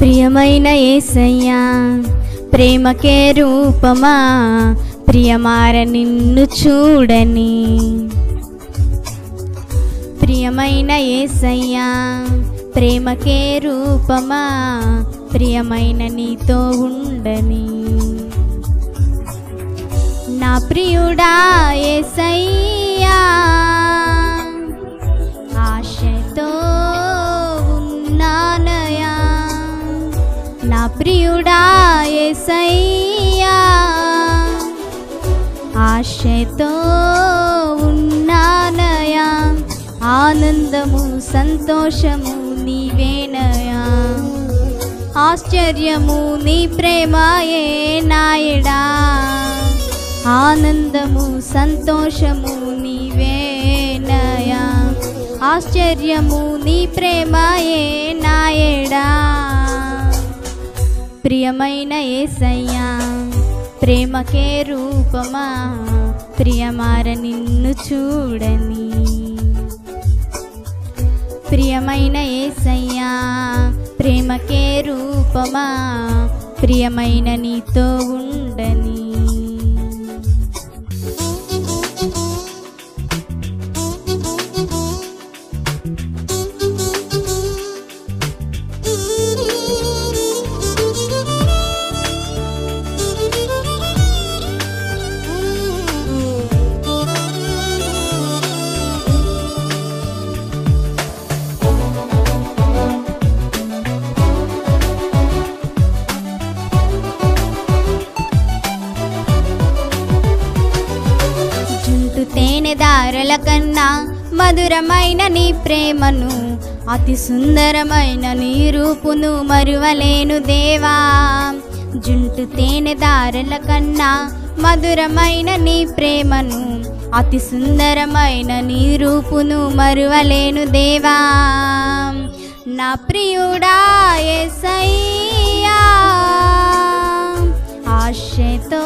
ప్రియమైన ఏసయ్యా ప్రేమకే రూపమా ప్రియమార నిన్ను చూడని ప్రియమైన ఏసయ్యా ప్రేమకే రూపమా ప్రియమైన నీతో ఉండని నా ప్రియుడా ఏసయ్యా ఆశతో ఉన్నానయా నా ప్రియుడా ఏసయ్యా ఆశతో ఉన్నానయా ఆనందము సంతోషము నీవేనయా ఆశ్చర్యము నీ ప్రేమయే నాయడా ఆనందము సంతోషము నీవేనయా ఆశ్చర్యము నీ ప్రేమయే నాయడా ప్రియమైన ఏసయ్యా ప్రేమకే రూపమా ప్రియమార నిన్ను చూడని ప్రియమైన ఏసయ్యా ప్రేమకే రూపమా ప్రియమైన నీతో ఉండని జుంటు తేనె దారల కన్నా మధురమైన నీ ప్రేమను అతి సుందరమైన నీ రూపును మరువలేను దేవా జుంటు తేనె దారల కన్నా మధురమైన నీ ప్రేమను అతి సుందరమైన నీ రూపును మరువలేను దేవా నా ప్రియుడా యేసయ్యా ఆశతో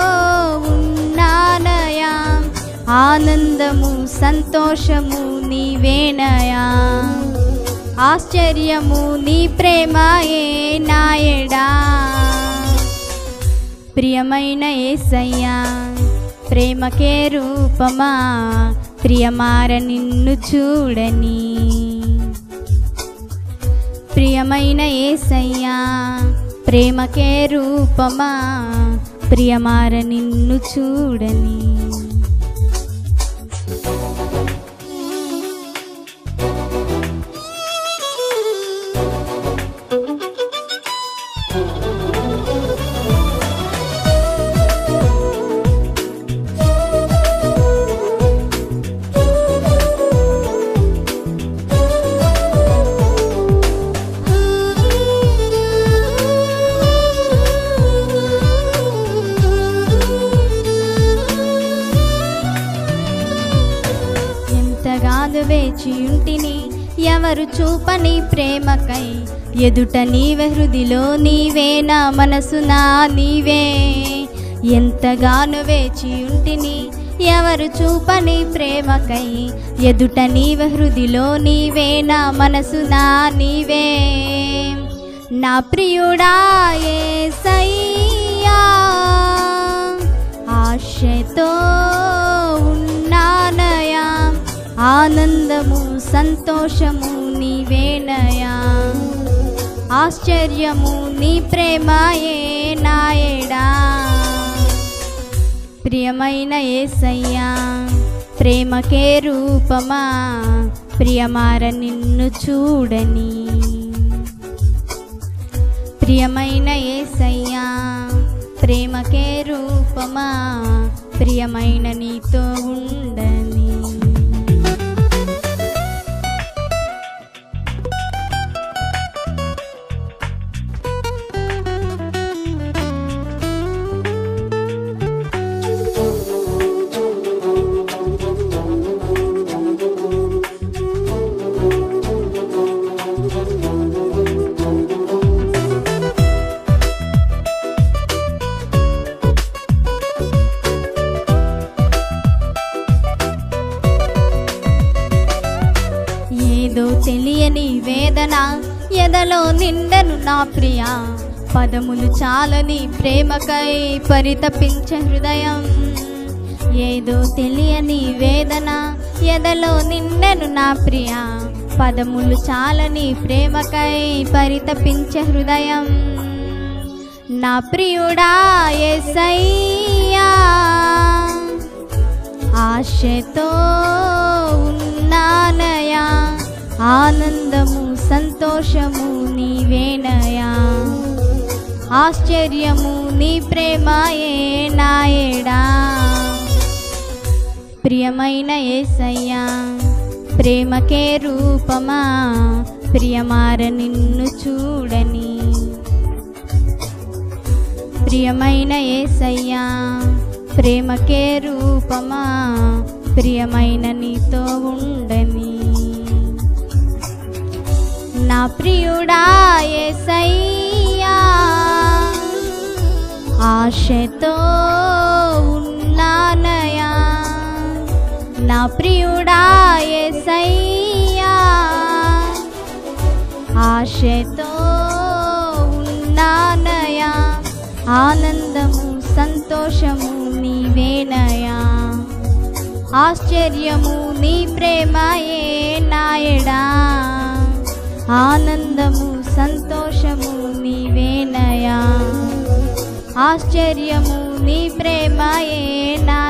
ఉన్నానయా ఆనందము సంతోషము నీవేనయా ఆశ్చర్యము నీ ప్రేమయే నాయడా ప్రియమైన ఏసయ్యా ప్రేమకే రూపమా ప్రియమార నిన్ను చూడని ప్రియమైన ఏసయ్యా ప్రేమకే రూపమా ప్రియమార నిన్ను చూడని ఎంతగాదు వేచి ఉంటిని ఎవరు చూపని ప్రేమకై ఎదుట నీవే హృదిలో నీవే నా మనసు నా నీవే ఎంతగాను వేచి ఉంటిని ఎవరు చూపని ప్రేమకై ఎదుట నీవే హృదిలో నీవే నా మనసు నా నీవే నా ప్రియుడా యేసయ్యా ఆశతో ఉన్నానయా ఆనందము సంతోషము నీవేనయా ఆశ్చర్యము నీ ప్రేమయే నాయడా ప్రియమైన ఏసయ్యా ప్రేమకే రూపమా ప్రియమార నిన్ను చూడని ప్రియమైన ఏసయ్యా ప్రేమకే రూపమా ప్రియమైన నీతో ఉండని ఏదో తెలియని వేదన ఎదలో నిండెను నా ప్రియ పదములు చాలని ప్రేమకై పరితపించే హృదయం ఏదో తెలియని వేదన ఎదలో నిండెను నా ప్రియ పదములు చాలని ప్రేమకై పరితపించే హృదయం నా ప్రియుడా ఎసయ్యా ఆశతో ఉన్నానయా ఆనందము సంతోషము నీవేనయా ఆశ్చర్యము నీ ప్రేమయే నాయడా ప్రియమైన ఏసయ్యా ప్రేమకే రూపమా ప్రియమార నిన్ను చూడని ప్రియమైన ఏసయ్యా ప్రేమకే రూపమా ప్రియమైన నీతో ఉండని నా ప్రియుడా ఏసయ్యా ఆశతో ఉన్నానయా నా ప్రియుడా ఏసయ్యా ఆశతో ఉన్నానయా ఆనందము సంతోషము నీవేనయా ఆశ్చర్యము నీ ప్రేమయే నాయడా ఆనందము సంతోషము నీవేనయా ఆశ్చర్యము నీ ప్రేమయే నా